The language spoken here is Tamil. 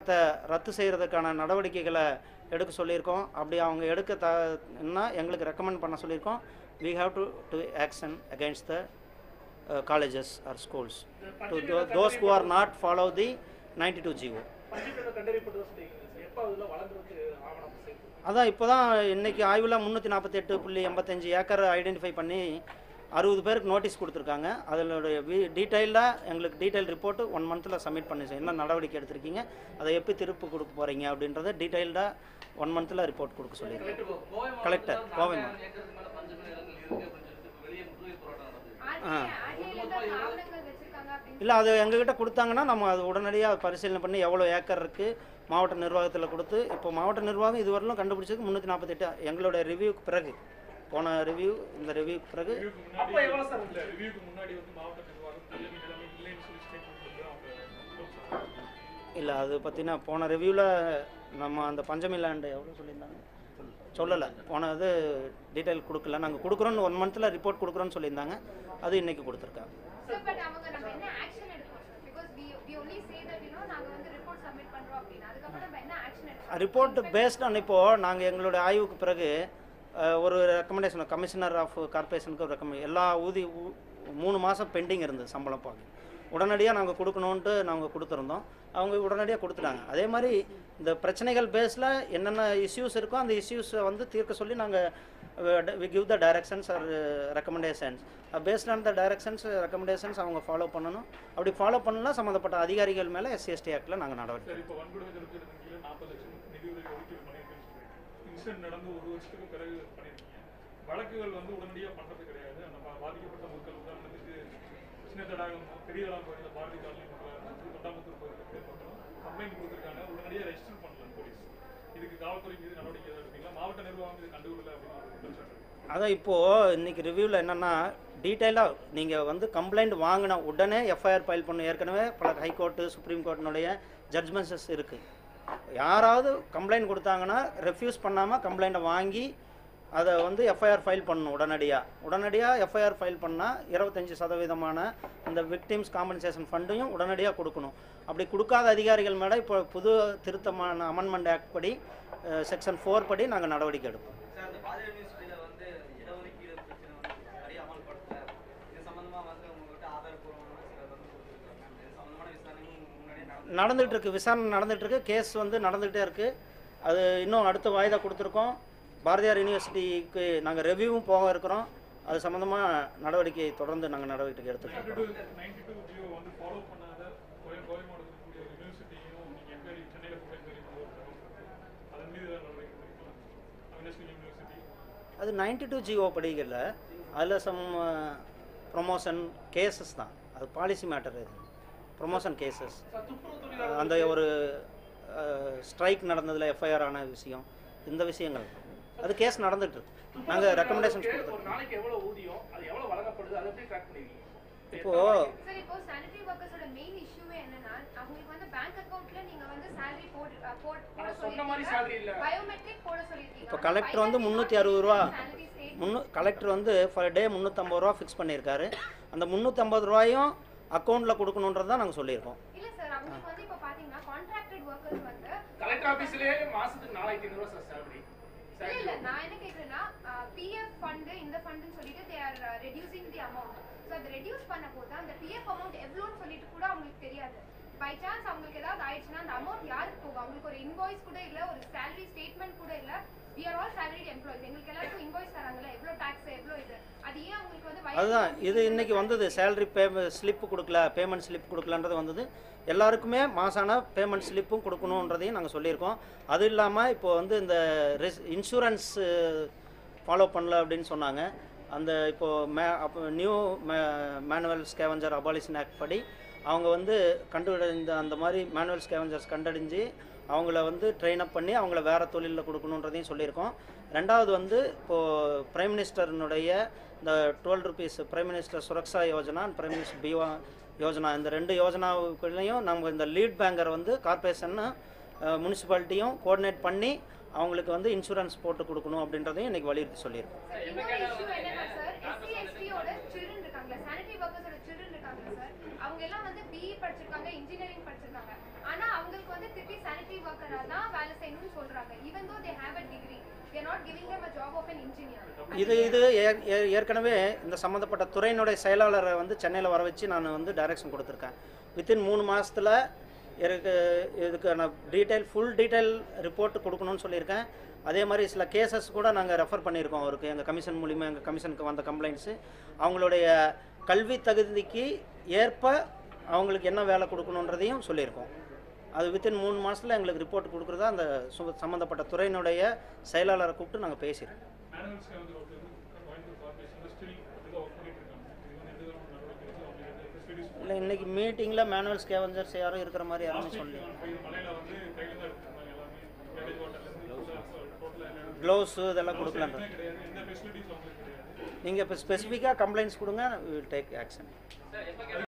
த ரத்து செய்கிறதுக்கான நடவடிக்கைகளை எடுக்க சொல்லியிருக்கோம் அப்படி அவங்க எடுக்க தன்னா எங்களுக்கு ரெக்கமெண்ட் பண்ண சொல்லியிருக்கோம் we have to to action against the colleges or schools to those who are not follow the ninety two GO பஞ்சத்தில் கண்டறியப்பட்டதா சொல்லியிருக்கீங்க சார் எப்போ அதில் வளர்ந்துருக்கு ஆவணம் சேர்த்து அதான் இப்போ தான் இன்றைக்கி ஆய்வில் முந்நூற்றி நாற்பத்தெட்டு புள்ளி எண்பத்தஞ்சு ஏக்கர் ஐடென்டிஃபை பண்ணி அறுபது பேருக்கு நோட்டீஸ் கொடுத்துருக்காங்க அதனுடைய வி டீட்டெயிலாக எங்களுக்கு டீட்டெயில் ரிப்போர்ட்டு ஒன் மந்தில் சப்மிட் பண்ணி சார் என்ன நடவடிக்கை எடுத்திருக்கீங்க அதை எப்படி திருப்பி கொடுக்க போகிறீங்க அப்படின்றத டீட்டெயில்டாக ஒன் மந்தில் ரிப்போர்ட் கொடுக்க சொல்லியிருக்கேன் கலெக்டர் கோவை மாவட்டம் ஏக்கருக்கு மேல பஞ்சமி நிலங்கள் இருக்கு அப்படின்னு சொல்லிட்டு இப்ப வெளியே முற்றுகை போராட்டம் நடந்தது ஆ. ஆவணங்கள் வச்சிருக்காங்க அப்படின்னு இல்லை அது எங்ககிட்ட கொடுத்தாங்கன்னா நம்ம அது உடனடியாக பரிசீலனை பண்ணி எவ்வளோ ஏக்கர் இருக்குது மாவட்ட நிர்வாகத்தில் கொடுத்து இப்போ மாவட்ட நிர்வாகம் இதுவரையிலும் கண்டுபிடிச்சது முந்நூற்றி நாற்பத்தெட்டு எங்களுடைய ரிவ்யூக்கு பிறகு போன ரிவ்யூ இந்த ரிவ்யூக்கு பிறகு அப்போ எவ்வளோ சார் இல்ல ரிவ்யூக்கு முன்னாடி வந்து மாவட்ட நிர்வாகம் பஞ்சமி நிலைமை இல்லைன்னு சொல்லி ஸ்டேட்மெண்ட் வந்து அவங்க சொல்றாங்க. இல்லை அது பார்த்தீங்கன்னா போன ரிவ்யூவில் நம்ம அந்த பஞ்சமி லேண்டு எவ்வளோ சொல்லியிருந்தாங்க சொல்லலை போன இது டீட்டெயில் கொடுக்கல நாங்கள் கொடுக்குறோன்னு ஒன் மந்தில் ரிப்போர்ட் கொடுக்குறோன்னு சொல்லியிருந்தாங்க அது இன்றைக்கி கொடுத்துருக்காங்க சார் பட் அவங்க நம்ம என்ன ஆக்ஷன் எடுக்கணும் sir because we we only say that you know நாங்க வந்து ரிப்போர்ட் சப்மிட் பண்றோம் அப்படின்னு அதுக்கப்புறம் நம்ம என்ன ஆக்ஷன் எடுக்கணும் ரிப்போர்ட் பேஸ்ட் ஆன் இப்போது நாங்கள் எங்களுடைய ஆய்வுக்கு பிறகு அஹ், ஒரு ரெக்கமெண்டேஷன் கமிஷனர் ஆஃப் கார்பரேஷனுக்கு ஒரு ரெக்கமெண்ட் எல்லா ஊதி ஊ- மூணு மாதம் பெண்டிங் இருந்தது சம்பளம் பார்க்க உடனடியாக நாங்கள் கொடுக்கணுன்ட்டு நாங்கள் கொடுத்துருந்தோம் அவங்க உடனடியாக கொடுத்துட்டாங்க அதே மாதிரி இந்த பிரச்சனைகள் பேஸில் என்னென்ன இஷ்யூஸ் இருக்கோ அந்த இஷ்யூஸை வந்து தீர்க்க சொல்லி நாங்கள் we give the directions or recommendations based on the directions recommendations அவங்க ஃபாலோ பண்ணணும் அப்படி ஃபாலோ பண்ணலாம் சம்மந்தப்பட்ட அதிகாரிகள் மேலே எஸ்சிஎஸ்டி ஆக்டில் நாங்கள் நடவடிக்கை சார் இப்போ வன்கொடுமை தடுப்பு கீழே நாற்பது லட்சம் நிதி உதவி ஒதுக்கீடு பண்ணியிருக்கேன்னு சொல்லிட்டு இன்சிடென்ட் நடந்து ஒரு வருஷத்துக்கு பிறகு பண்ணியிருக்கீங்க வழக்குகள் வந்து உடனடியாக பண்ணுறது கிடையாது அந்த பா- பாதிக்கப்பட்ட மக்கள் உதாரணத்துக்கு சின்ன தடாகம் பெரிய தடாகம் பகுதியில் பாரதி காலனி மக்களாக இருந்து தொண்டாமுத்தூர் பகுதியில் மக்களும் கம்ப்ளைண்ட் கொடுத்துருக்காங்க உடனடியாக ரெஜிஸ்டர் பண்ணல போலீஸ் இதுக்கு காவல்துறை மீது நடவடிக்கை எதாவது எடுப்பீங்களா மாவட்ட நிர்வாகம் இது கண்டுகொள்ளல அப்படின்னு ஒரு குற்றச்சாட்டு இருக்கு. அதான் இப்போது இன்னைக்கு ரிவ்யூவில் என்னென்னா டீட்டெயிலாக நீங்கள் வந்து கம்ப்ளைண்ட் வாங்கின உடனே எஃப்ஐஆர் ஃபைல் பண்ண ஏற்கனவே பல ஹைகோர்ட்டு சுப்ரீம் கோர்ட்டினுடைய ஜட்ஜ்மெண்ட்ஸஸ் இருக்குது யாராவது கம்ப்ளைண்ட் கொடுத்தாங்கன்னா ரெஃப்யூஸ் பண்ணாமல் கம்ப்ளைண்ட்டை வாங்கி அதை வந்து எஃப்ஐஆர் ஃபைல் பண்ணணும் உடனடியாக உடனடியாக எஃப்ஐஆர் ஃபைல் பண்ணால் இருபத்தஞ்சி சதவீதமான அந்த விக்டிம்ஸ் காம்பன்சேஷன் ஃபண்டையும் உடனடியாக கொடுக்கணும் அப்படி கொடுக்காத அதிகாரிகள் மேலே இப்போ புது திருத்தமான அமெண்ட்மெண்ட் ஆக்ட் படி செக்ஷன் ஃபோர் படி நாங்கள் நடவடிக்கை எடுப்போம் சார் அந்த பாரதிய யூனிவர்சிட்டியில வந்து இடஒதுக்கீடு பிரச்சனை வந்து சரியா அமல்படுத்தல இது சம்பந்தமா வந்து உங்ககிட்ட ஆதாரப்பூர்வமான சில வந்து கொடுத்துருக்காங்க இது சம்பந்தமான விசாரணையும் முன்னாடியே நடந்து நடந்துகிட்டு இருக்கு விசாரணை நடந்துகிட்டு இருக்கு கேஸ் வந்து நடந்துகிட்டே இருக்கு அது இன்னும் அடுத்த வாய்தா கொடுத்துருக்கோம் பாரதியார் யூனிவர்சிட்டிக்கு நாங்கள் ரெவ்யூவும் போக இருக்கிறோம் அது சம்மந்தமாக நடவடிக்கை தொடர்ந்து நாங்கள் நடவடிக்கை எடுத்துக்கிறோம் 92 92 ஜியோ வந்து ஃபாலோ பண்ணாத கோய கோய மாவட்டத்தில் இருக்கக்கூடிய ஒரு யூனிவர்சிட்டியும் நீங்கள் என்கொயரி சென்னையில் கூட என்கொயரி பண்ண ஒரு தகவல் இருக்கு. அதன் மீது ஏதாவது நடவடிக்கை எடுக்கலாம் அவினாசி யூனிவர்சிட்டி அது நைன்டி டூ ஜிஓ படிக்கல அதில் சம் ப்ரொமோஷன் கேசஸ் தான் அது பாலிசி மேட்டர் இது ப்ரொமோஷன் கேசஸ் சார் துப்புரவு தொழிலாளர் அந்த ஒரு ஸ்ட்ரைக் நடந்ததில் எஃப்ஐஆர் ஆன விஷயம் இந்த விஷயங்கள் அது கேஸ் நடந்துட்டு இருக்கு நாங்கள் ரெக்கமெண்டேஷன்ஸ் ஒரு கொடுத்துருக்கோம் நாளைக்கு எவ்வளவு ஊதியம் அது எவ்வளவு வழங்கப்படுது அதை எப்படி ட்ராக் பண்ணிருக்கீங்க இப்போ சார் இப்போ சானிட்டரி ஒர்க்கர்ஸோட மெயின் இஷ்யூவே என்னன்னா அவங்களுக்கு வந்து பேங்க் அக்கவுண்ட்ல நீங்க வந்து salary போட்டு அஹ், போட்- போட ஆனா சொன்ன மாதிரி salary இல்ல. சொல்லிருக்கீங்க பயோமெட்ரிக் போட சொல்லிருக்கீங்க இப்போ ஆனா கலெக்டர் வந்து biometric முந்நூற்றி அறுபது ரூபா salary state முன்னூ கலெக்டர் வந்து ஃபர் டே முந்நூற்றம்பது ரூபா ஃபிக்ஸ் பண்ணியிருக்காரு அந்த முந்நூற்றம்பது ரூபாயும் அக்கௌண்ட்டில் கொடுக்கணுன்றது தான் நாங்கள் சொல்லியிருக்கோம் இல்ல சார் அவங்களுக்கு வந்து இப்போ பாத்தீங்கன்னா கான்ட்ராக்டட் ஒர்க்கர்ஸ் வந்து கலெக்டர் ஆபீஸ்லயே மாசத்துக்கு நாலாயிரத்தி ஐநூறு ரூபா சார் salary இல்ல இல்ல நான் என்ன கேக்குறேன்னா பிஎஃப் ஃபண்ட் இந்த ஃபண்ட்னு சொல்லிட்டு they are reducing the amount so அது ரெடியூஸ் பண்ண போது அந்த பிஎஃப் அமௌண்ட் எவ்வளோன்னு சொல்லிட்டு கூட அவங்களுக்கு தெரியாது பை சான்ஸ் அவங்களுக்கு ஏதாவது ஆயிடுச்சுன்னா அந்த அமௌண்ட் யாருக்கு போகும் அவங்களுக்கு ஒரு இன்வாய்ஸ் கூட இல்ல ஒரு salary ஸ்டேட்மெண்ட் கூட இல்ல we are all salaried employees எங்களுக்கு எல்லாருக்கும் இன்வாய்ஸ் தராங்கல்ல எவ்வளோ டாக்ஸ் எவ்வளோ இது அது ஏன் அவங்களுக்கு வந்து வயசு அதுதான் வந்து இது இன்னைக்கு வந்தது சேலரி பே ஸ்லிப்பு கொடுக்கல பேமெண்ட் ஸ்லிப் கொடுக்கலன்றது வந்தது எல்லாருக்குமே மாசான பேமெண்ட் ஸ்லிப்பும் கொடுக்கணுன்றதையும் நாங்கள் சொல்லியிருக்கோம் அது இல்லாமல் இப்போ வந்து இந்த ரிஸ் இன்சூரன்ஸ் ஃபாலோ பண்ணல அப்படின்னு சொன்னாங்க அந்த இப்போது மே அப்போ new may manual scavenger abolition act படி அவங்க வந்து கண்டுபிடிந்த அந்த மாதிரி மேனுவல் ஸ்கேவஞ்சர்ஸ் கண்டறிஞ்சு அவங்கள வந்து ட்ரெயின் அப் பண்ணி அவங்கள வேறு தொழிலில் கொடுக்கணுன்றதையும் சொல்லியிருக்கோம் ரெண்டாவது வந்து இப்போது பிரைம் மினிஸ்டர்னுடைய இந்த twelve rupees prime minister Suraksha Yojana prime minister Bima Yojana இந்த ரெண்டு யோஜனாவுக்குள்ளேயும் நம்ம இந்த லீட் பேங்கர் வந்து கார்பரேஷன் முனிசிபாலிட்டியும் கோஆர்டினேட் பண்ணி அவங்களுக்கு வந்து இன்சூரன்ஸ் போட்டு கொடுக்கணும் அப்படின்றதையும் இன்னைக்கு வலியுறுத்தி சொல்லியிருக்கோம் இன்னொரு issue என்னன்னா சார் எஸ்சி எஸ்டியோட சில்ட்ரன் இருக்காங்களா சானிட்டரி ஒர்க்கர்ஸோட சில்ட்ரன் இருக்காங்களா சார் அவங்க எல்லாம் வந்து பிஇ படிச்சிருக்காங்க இன்ஜினியரிங் படிச்சிருக்காங்க ஆனா அவங்களுக்கு வந்து திருப்பி இன்ஜினியரா தான் வேலை செய்யணும்னு சொல்றாங்க even though they have a degree they are not giving them a job of an engineer இது இது ஏ- ஏ- ஏற்கனவே இந்த சம்மந்தப்பட்ட துறையினுடைய செயலாளரை வந்து சென்னையில் வர வச்சு நான் வந்து டைரக்ஷன் கொடுத்துருக்கேன் வித்தின் மூணு மாதத்தில் எனக்கு இதுக்கான டீட்டெயில் ஃபுல் டீட்டெயில் ரிப்போர்ட் கொடுக்கணும்னு சொல்லியிருக்கேன் அதே மாதிரி சில கேசஸ் கூட நாங்கள் ரெஃபர் பண்ணியிருக்கோம் அவருக்கு எங்கள் கமிஷன் மூலிமா எங்கள் கமிஷனுக்கு வந்த கம்ப்ளைண்ட்ஸு அவங்களுடைய கல்வி தகுதிக்கு ஏற்ப அவங்களுக்கு என்ன வேலை கொடுக்கணுன்றதையும் சொல்லியிருக்கோம் அது வித்தின் மூணு மாதத்தில் எங்களுக்கு ரிப்போர்ட் கொடுக்குறதா அந்த சு- சம்மந்தப்பட்ட துறையினுடைய செயலாளரை கூப்பிட்டு நாங்கள் பேசியிருக்கோம் மேனுவல்ஸ் வந்து ஒருத்தர் வந்து கோயம்புத்தூர் கார்பரேஷன்ல ஸ்டில் அப்படிதான் ஒர்க் பண்ணிட்டு இருக்காங்க இது வந்து எந்த விதமான நடவடிக்கை எடுத்து அவங்களுக்கு எந்த ஃபெசிலிட்டிஸ் இல்லை இன்னைக்கு மீட்டிங்கில் மேனுவல் ஸ்கேவஞ்சர்ஸ் யாரும் இருக்கிற மாதிரி யாருமே லாஸ்ட் சொல்லி வீக் போய் மலையில வந்து கையில தான் எடுத்துருந்தாங்க எல்லாமே கேரேஜ் வாட்டர்லேருந்து டோட்டலாக எல்லாம் க்ளவுஸு இதெல்லாம் கொடுக்கலான்ற எதுவுமே கிடையாது எந்த ஃபெசிலிட்டிஸ் அவங்களுக்கு கிடையாது நீங்கள் இப்போ ஸ்பெசிஃபிக்காக கம்ப்ளைண்ட்ஸ் கொடுங்க வில் டேக் ஆக்ஷன்